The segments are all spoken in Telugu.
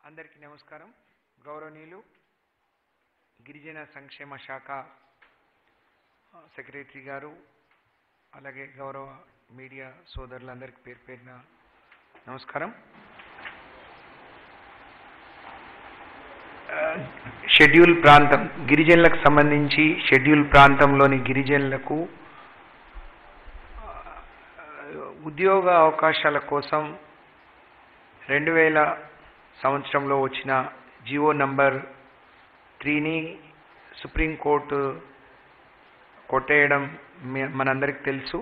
అందరికీ నమస్కారం గౌరవనీయులు గిరిజన సంక్షేమ శాఖ ఆ, సెక్రటరీ గారు అలాగే గౌరవ మీడియా సోదరులందరికీ పేరు పేరున నమస్కారం ఆ, షెడ్యూల్ ప్రాంతం గిరిజనులకు సంబంధించి షెడ్యూల్ ప్రాంతంలోని గిరిజనులకు ఆ, ఉద్యోగ అవకాశాల కోసం రెండు వేల సంవత్సరంలో వచ్చిన జియో నంబర్ త్రీని సుప్రీంకోర్టు కొట్టేయడం మీ- మనందరికీ తెలుసు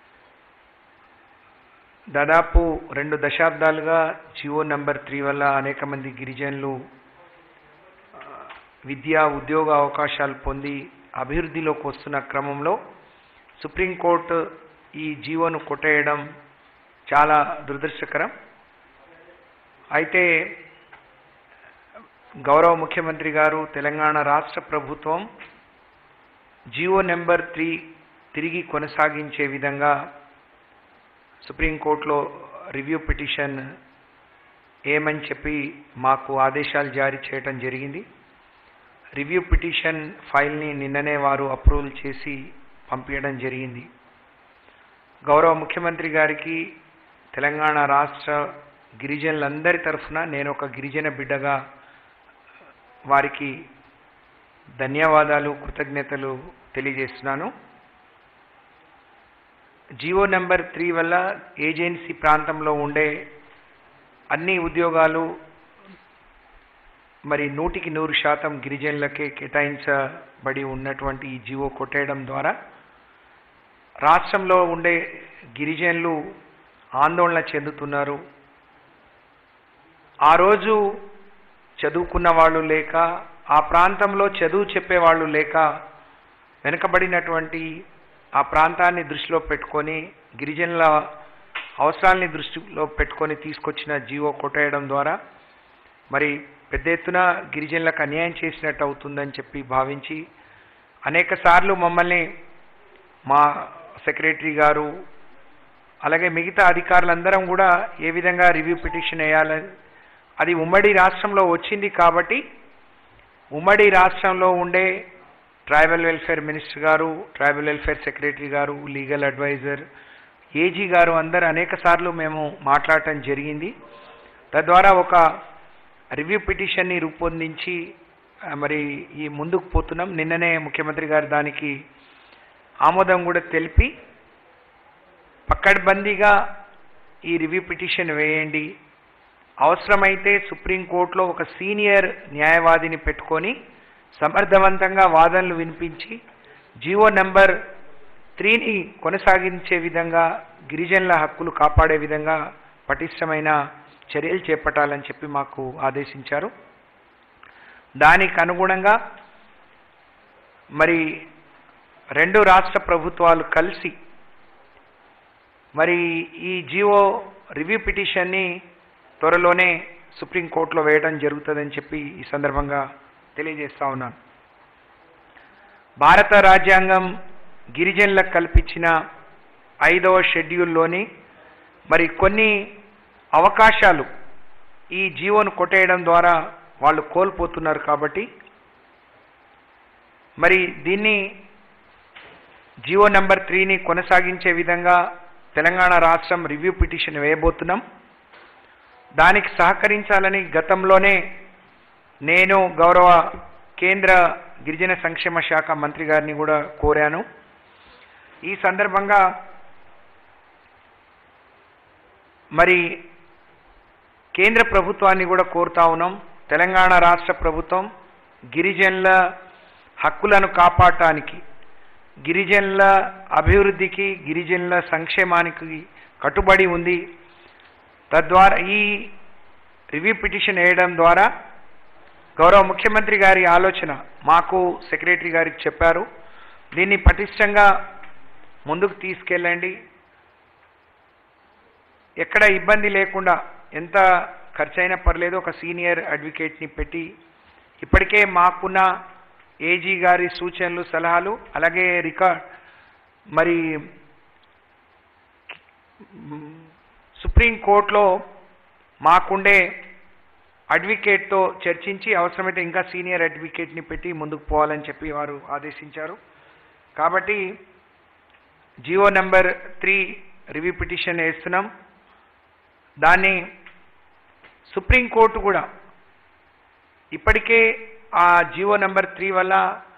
దాదాపు రెండు దశాబ్దాలుగా జియో నంబర్ త్రీ వల్ల అనేక మంది గిరిజనులు ఆ, విద్యా ఉద్యోగ అవకాశాలు పొంది అభివృద్ధిలోకి వస్తున్న క్రమంలో సుప్రీంకోర్టు ఈ జీవోను కొట్టేయడం చాలా దురదృష్టకరం అయితే గౌరవ ముఖ్యమంత్రి గారు తెలంగాణ రాష్ట్ర ప్రభుత్వం జియో నెంబర్ త్రీ తిరిగి కొనసాగించే విధంగా సుప్రీంకోర్టులో రివ్యూ పిటిషన్ ఏమని చెప్పి మాకు ఆదేశాలు జారీ చేయటం జరిగింది రివ్యూ పిటిషన్ ఫైల్ని నిన్ననే వారు అప్రూవల్ చేసి పంపించడం జరిగింది గౌరవ ముఖ్యమంత్రి గారికి తెలంగాణ రాష్ట్ర గిరిజనులందరి తరఫున నేను ఒక గిరిజన బిడ్డగా వారికి ధన్యవాదాలు కృతజ్ఞతలు తెలియజేస్తున్నాను జియో నెంబర్ త్రీ వల్ల ఏజెన్సీ ప్రాంతంలో ఉండే అన్ని ఉద్యోగాలు మరి నూటికి నూరు శాతం గిరిజనులకే కేటాయించబడి ఉన్నటువంటి ఈ జియో కొట్టేయడం ద్వారా రాష్ట్రంలో ఉండే గిరిజనులు ఆందోళన చెందుతున్నారు ఆ రోజు చదువుకున్న వాళ్ళు లేక ఆ ప్రాంతంలో చదువు చెప్పేవాళ్ళు లేక వెనుకబడినటువంటి ఆ ప్రాంతాన్ని దృష్టిలో పెట్టుకొని గిరిజనుల అవసరాల్ని దృష్టిలో పెట్టుకొని తీసుకొచ్చిన జీవో కొట్టేయడం ద్వారా మరి పెద్ద ఎత్తున గిరిజనులకు అన్యాయం చేసినట్టు అవుతుందని చెప్పి భావించి అనేక సార్లు మమ్మల్ని మా సెక్రటరీ గారు అలాగే మిగతా అధికారులందరం కూడా ఏ విధంగా రివ్యూ పిటిషన్ వేయాలని అది ఉమ్మడి రాష్ట్రంలో వచ్చింది కాబట్టి ఉమ్మడి రాష్ట్రంలో ఉండే ట్రైబల్ వెల్ఫేర్ మినిస్టర్ గారు ట్రైబల్ వెల్ఫేర్ సెక్రటరీ గారు లీగల్ అడ్వైజర్ ఏజీ గారు అందరు అనేక సార్లు మేము మాట్లాడటం జరిగింది తద్వారా ఒక రివ్యూ పిటిషన్ని రూపొందించి ఆ, మరి ఈ ముందుకు పోతున్నాం నిన్ననే ముఖ్యమంత్రి గారు దానికి ఆమోదం కూడా తెలిపి పక్కడ్బందీగా ఈ రివ్యూ పిటిషన్ వేయండి అవసరమైతే సుప్రీంకోర్టులో ఒక సీనియర్ న్యాయవాదిని పెట్టుకొని సమర్థవంతంగా వాదనలు వినిపించి జీవో నెంబర్ త్రీని కొనసాగించే విధంగా గిరిజనుల హక్కులు కాపాడే విధంగా పటిష్టమైన చర్యలు చేపట్టాలని చెప్పి మాకు ఆదేశించారు దానికి అనుగుణంగా మరి రెండు రాష్ట్ర ప్రభుత్వాలు కలిసి మరి ఈ జియో రివ్యూ పిటిషన్ని త్వరలోనే సుప్రీంకోర్టులో వేయడం జరుగుతుందని చెప్పి ఈ సందర్భంగా తెలియజేస్తా ఉన్నాను భారత రాజ్యాంగం గిరిజనులకు కల్పించిన ఐదవ షెడ్యూల్లోని మరి కొన్ని అవకాశాలు ఈ జీవోను కొట్టేయడం ద్వారా వాళ్ళు కోల్పోతున్నారు కాబట్టి మరి దీన్ని జియో నెంబర్ త్రీని కొనసాగించే విధంగా తెలంగాణ రాష్ట్రం రివ్యూ పిటిషన్ వేయబోతున్నాం దానికి సహకరించాలని గతంలోనే నేను గౌరవ కేంద్ర గిరిజన సంక్షేమ శాఖ మంత్రి గారిని కూడా కోరాను ఈ సందర్భంగా మరి కేంద్ర ప్రభుత్వాన్ని కూడా కోరుతా ఉన్నాం తెలంగాణ రాష్ట్ర ప్రభుత్వం గిరిజనుల హక్కులను కాపాడటానికి గిరిజనుల అభివృద్ధికి గిరిజనుల సంక్షేమానికి కట్టుబడి ఉంది తద్వారా ఈ రివ్యూ పిటిషన్ వేయడం ద్వారా గౌరవ ముఖ్యమంత్రి గారి ఆలోచన మాకు సెక్రటరీ గారికి చెప్పారు దీన్ని పటిష్టంగా ముందుకు తీసుకెళ్ళండి ఎక్కడ ఇబ్బంది లేకుండా ఎంత ఖర్చైనా పర్లేదు ఒక సీనియర్ అడ్వకేట్ని పెట్టి ఇప్పటికే మాకున్న ఏజీ గారి సూచనలు సలహాలు అలాగే రికార్డ్ మరి మ్, సుప్రీంకోర్టులో మాకుండే అడ్వకేట్తో చర్చించి అవసరమైతే ఇంకా సీనియర్ అడ్వకేట్ని పెట్టి ముందుకు పోవాలని చెప్పి వారు ఆదేశించారు కాబట్టి GO number three review petition వేస్తున్నాం దాన్ని సుప్రీంకోర్టు కూడా ఇప్పటికే ఆ జియో నెంబర్ త్రీ వల్ల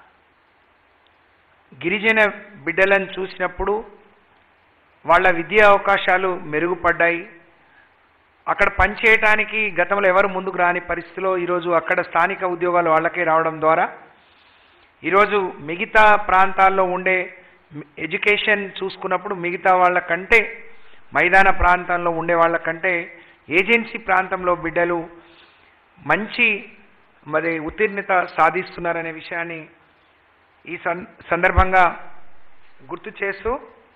గిరిజన బిడ్డలను చూసినప్పుడు వాళ్ళ విద్యా అవకాశాలు మెరుగుపడ్డాయి అక్కడ పనిచేయటానికి గతంలో ఎవరు ముందుకు రాని పరిస్థితిలో ఈరోజు అక్కడ స్థానిక ఉద్యోగాలు వాళ్ళకే రావడం ద్వారా ఈరోజు మిగతా ప్రాంతాల్లో ఉండే ఎడ్యుకేషన్ చూసుకున్నప్పుడు మిగతా వాళ్ళ కంటే మైదాన ప్రాంతంలో ఉండే వాళ్ళ కంటే ఏజెన్సీ ప్రాంతంలో బిడ్డలు మంచి మరి ఉత్తీర్ణత సాధిస్తున్నారనే విషయాన్ని ఈ సం సందర్భంగా గుర్తు చేస్తూ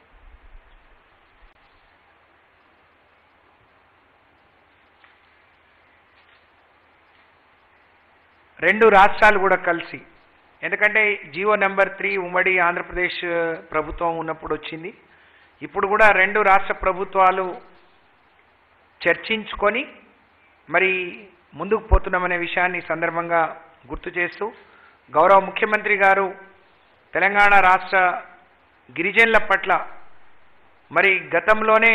రెండు రాష్ట్రాలు కూడా కలిసి ఎందుకంటే జియో నెంబర్ త్రీ ఉమ్మడి ఆంధ్రప్రదేశ్ ప్రభుత్వం ఉన్నప్పుడు వచ్చింది ఇప్పుడు కూడా రెండు రాష్ట్ర ప్రభుత్వాలు చర్చించుకొని మరి ముందుకు పోతున్నామనే విషయాన్ని ఈ సందర్భంగా గుర్తు చేస్తూ గౌరవ ముఖ్యమంత్రి గారు తెలంగాణ రాష్ట్ర గిరిజనుల పట్ల మరి గతంలోనే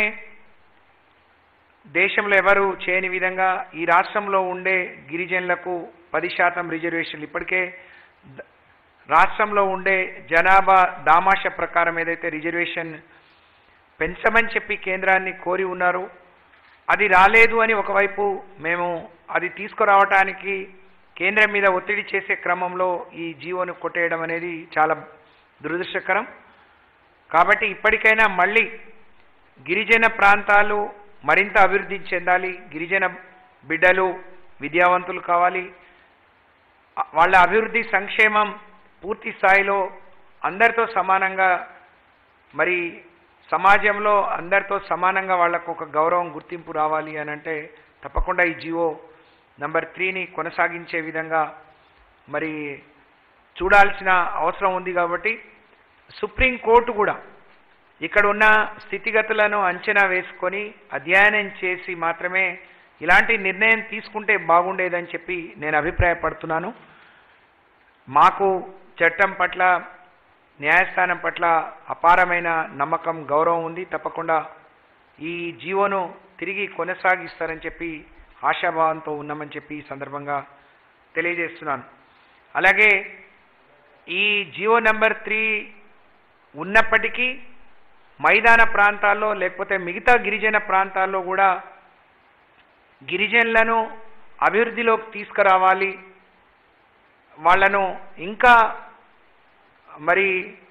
దేశంలో ఎవరు చేయని విధంగా ఈ రాష్ట్రంలో ఉండే గిరిజనులకు పది శాతం రిజర్వేషన్లు ఇప్పటికే ద- రాష్ట్రంలో ఉండే జనాభా దామాష ప్రకారం ఏదైతే రిజర్వేషన్ పెంచమని చెప్పి కేంద్రాన్ని కోరి ఉన్నారు అది రాలేదు అని ఒకవైపు మేము అది తీసుకురావటానికి కేంద్రం మీద ఒత్తిడి చేసే క్రమంలో ఈ జీవోను కొట్టేయడం అనేది చాలా దురదృష్టకరం కాబట్టి ఇప్పటికైనా మళ్ళీ గిరిజన ప్రాంతాలు మరింత అభివృద్ధి చెందాలి గిరిజన బిడ్డలు విద్యావంతులు కావాలి ఆ- వాళ్ళ అభివృద్ధి సంక్షేమం పూర్తి స్థాయిలో అందరితో సమానంగా మరి సమాజంలో అందరితో సమానంగా వాళ్ళకు ఒక గౌరవం గుర్తింపు రావాలి అని అంటే తప్పకుండా ఈ జియో నంబర్ త్రీని కొనసాగించే విధంగా మరి చూడాల్సిన అవసరం ఉంది కాబట్టి సుప్రీంకోర్టు కూడా ఇక్కడ ఉన్న స్థితిగతులను అంచనా వేసుకొని అధ్యయనం చేసి మాత్రమే ఇలాంటి నిర్ణయం తీసుకుంటే బాగుండేదని చెప్పి నేను అభిప్రాయపడుతున్నాను మాకు చట్టం పట్ల న్యాయస్థానం పట్ల అపారమైన నమ్మకం గౌరవం ఉంది తప్పకుండా ఈ జీవోను తిరిగి కొనసాగిస్తారని చెప్పి ఆశాభావంతో ఉన్నామని చెప్పి ఈ సందర్భంగా తెలియజేస్తున్నాను అలాగే ఈ జియో నెంబర్ త్రీ ఉన్నప్పటికీ మైదాన ప్రాంతాల్లో లేకపోతే మిగతా గిరిజన ప్రాంతాల్లో కూడా గిరిజనులను అభివృద్ధిలోకి తీసుకురావాలి వాళ్ళను ఇంకా మరి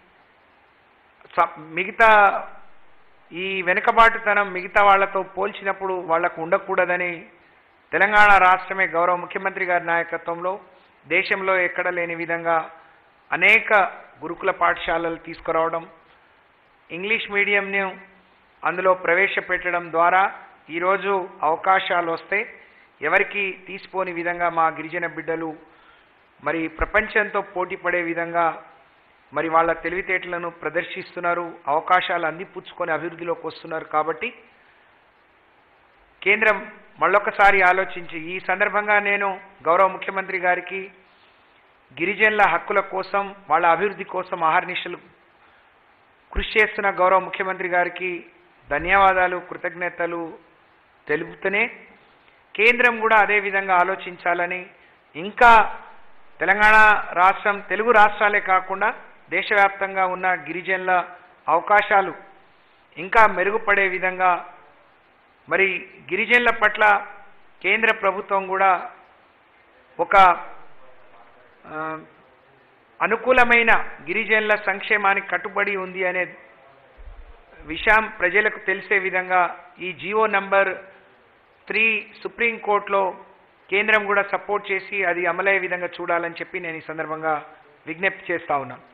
స- మిగతా ఈ వెనుకబాటుతనం మిగతా వాళ్ళతో పోల్చినప్పుడు వాళ్లకు ఉండకూడదని తెలంగాణ రాష్ట్రమే గౌరవ ముఖ్యమంత్రి గారి నాయకత్వంలో దేశంలో ఎక్కడ లేని విధంగా అనేక గురుకుల పాఠశాలలు తీసుకురావడం ఇంగ్లీష్ మీడియంను అందులో ప్రవేశపెట్టడం ద్వారా ఈరోజు అవకాశాలు వస్తే ఎవరికి తీసిపోని విధంగా మా గిరిజన బిడ్డలు మరి ప్రపంచంతో పోటీ పడే విధంగా మరి వాళ్ళ తెలివితేటలను ప్రదర్శిస్తున్నారు అవకాశాలు అందిపుచ్చుకొని అభివృద్ధిలోకి వస్తున్నారు కాబట్టి కేంద్రం మళ్ళొకసారి ఆలోచించి ఈ సందర్భంగా నేను గౌరవ ముఖ్యమంత్రి గారికి గిరిజనుల హక్కుల కోసం వాళ్ళ అభివృద్ధి కోసం ఆహర్నిశలు కృషి చేస్తున్న గౌరవ ముఖ్యమంత్రి గారికి ధన్యవాదాలు కృతజ్ఞతలు తెలుపుతూనే కేంద్రం కూడా అదే విధంగా ఆలోచించాలని ఇంకా తెలంగాణ రాష్ట్రం తెలుగు రాష్ట్రాలే కాకుండా దేశవ్యాప్తంగా ఉన్న గిరిజనుల అవకాశాలు ఇంకా మెరుగుపడే విధంగా మరి గిరిజనుల పట్ల కేంద్ర ప్రభుత్వం కూడా ఒక ఆ, అనుకూలమైన గిరిజనుల సంక్షేమానికి కట్టుబడి ఉంది అనే విషయం ప్రజలకు తెలిసే విధంగా ఈ జియో నంబర్ త్రీ సుప్రీంకోర్టులో కేంద్రం కూడా సపోర్ట్ చేసి అది అమలయ్యే విధంగా చూడాలని చెప్పి నేను ఈ సందర్భంగా విజ్ఞప్తి చేస్తా ఉన్నాను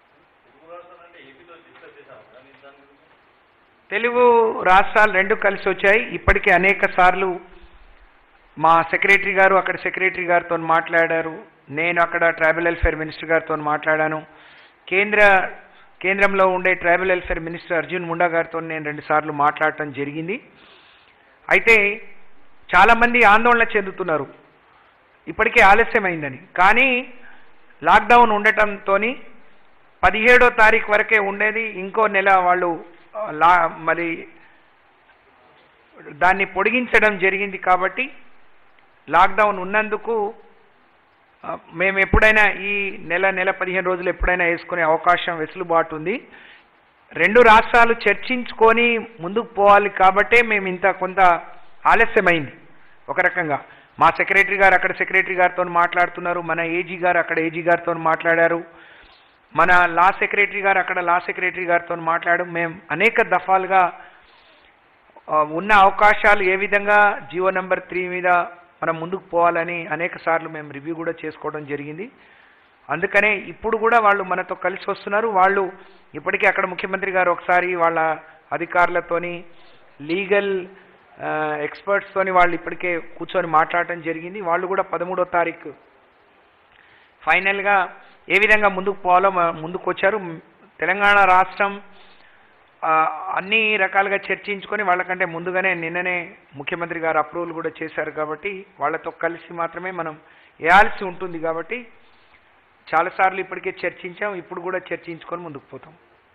తెలుగు రాష్ట్రాలు రెండు కలిసి వచ్చాయి ఇప్పటికే అనేక సార్లు మా సెక్రటరీ గారు అక్కడ సెక్రటరీ గారితో మాట్లాడారు నేను అక్కడ ట్రైబల్ వెల్ఫేర్ మినిస్టర్ గారితో మాట్లాడాను కేంద్ర కేంద్రంలో ఉండే tribal welfare minister Arjun Munda గారితో నేను రెండు సార్లు మాట్లాడటం జరిగింది అయితే చాలామంది ఆందోళన చెందుతున్నారు ఇప్పటికే ఆలస్యమైందని కానీ లాక్డౌన్ ఉండటంతో పదిహేడో తారీఖు వరకే ఉండేది ఇంకో నెల వాళ్ళు ఆ, లా మరి దాన్ని పొడిగించడం జరిగింది కాబట్టి లాక్డౌన్ ఉన్నందుకు ఆ, మేము ఎప్పుడైనా ఈ నెల నెల పదిహేను రోజులు ఎప్పుడైనా వేసుకునే అవకాశం వెసులుబాటు ఉంది రెండు రాష్ట్రాలు చర్చించుకొని ముందుకు పోవాలి కాబట్టే మేము ఇంత కొంత ఆలస్యమైంది ఒక రకంగా మా సెక్రటరీ గారు అక్కడ సెక్రటరీ గారితో మాట్లాడుతున్నారు మన ఏజీ గారు అక్కడ ఏజీ గారితో మాట్లాడారు మన లా సెక్రటరీ గారు అక్కడ లా సెక్రటరీ గారితో మాట్లాడు మేము అనేక దఫాలుగా ఆ, ఉన్న అవకాశాలు ఏ విధంగా జియో నెంబర్ త్రీ మీద మనం ముందుకు పోవాలని అనేక సార్లు మేము రివ్యూ కూడా చేసుకోవడం జరిగింది అందుకనే ఇప్పుడు కూడా వాళ్ళు మనతో కలిసి వస్తున్నారు వాళ్ళు ఇప్పటికే అక్కడ ముఖ్యమంత్రి గారు ఒకసారి వాళ్ళ అధికారులతోని లీగల్ ఎక్స్పర్ట్స్తోని వాళ్ళు ఇప్పటికే కూర్చొని మాట్లాడటం జరిగింది వాళ్ళు కూడా పదమూడో తారీఖు ఫైనల్గా ఏ విధంగా ముందుకు పోవాలో మ- ముందుకు వచ్చారు మ్, తెలంగాణ రాష్ట్రం ఆ, అన్ని రకాలుగా చర్చించుకొని వాళ్ళకంటే ముందుగానే నిన్ననే ముఖ్యమంత్రి గారు అప్రూవల్ కూడా చేశారు కాబట్టి వాళ్ళతో కలిసి మాత్రమే మనం వేయాల్సి ఉంటుంది కాబట్టి చాలాసార్లు ఇప్పటికే చర్చించాం ఇప్పుడు కూడా చర్చించుకొని ముందుకు పోతాం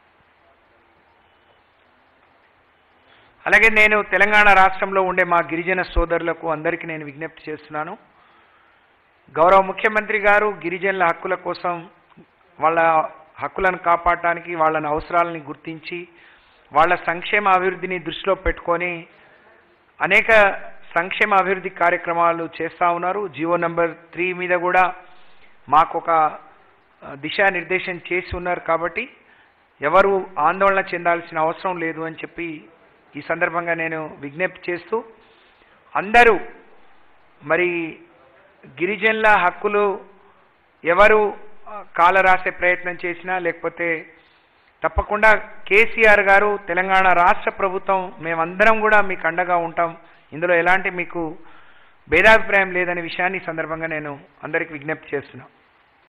అలాగే నేను తెలంగాణ రాష్ట్రంలో ఉండే మా గిరిజన సోదరులకు అందరికీ నేను విజ్ఞప్తి చేస్తున్నాను గౌరవ ముఖ్యమంత్రి గారు గిరిజనుల హక్కుల కోసం వాళ్ళ హక్కులను కాపాడటానికి వాళ్ళని అవసరాలని గుర్తించి వాళ్ళ సంక్షేమ అభివృద్ధిని దృష్టిలో పెట్టుకొని అనేక సంక్షేమ అభివృద్ధి కార్యక్రమాలు చేస్తూ ఉన్నారు జియో నంబర్ త్రీ మీద కూడా మాకు ఒక ఆ, దిశానిర్దేశం చేసి ఉన్నారు కాబట్టి ఎవరు ఆందోళన చెందాల్సిన అవసరం లేదు అని చెప్పి ఈ సందర్భంగా నేను విజ్ఞప్తి చేస్తూ అందరూ మరి గిరిజనుల హక్కులు ఎవరు ఆ, కాల రాసే ప్రయత్నం చేసినా లేకపోతే తప్పకుండా కేసీఆర్ గారు తెలంగాణ రాష్ట్ర ప్రభుత్వం మేమందరం కూడా మీకు అండగా ఉంటాం ఇందులో ఎలాంటి మీకు భేదాభిప్రాయం లేదనే విషయాన్ని ఈ సందర్భంగా నేను అందరికి విజ్ఞప్తి చేస్తున్నాను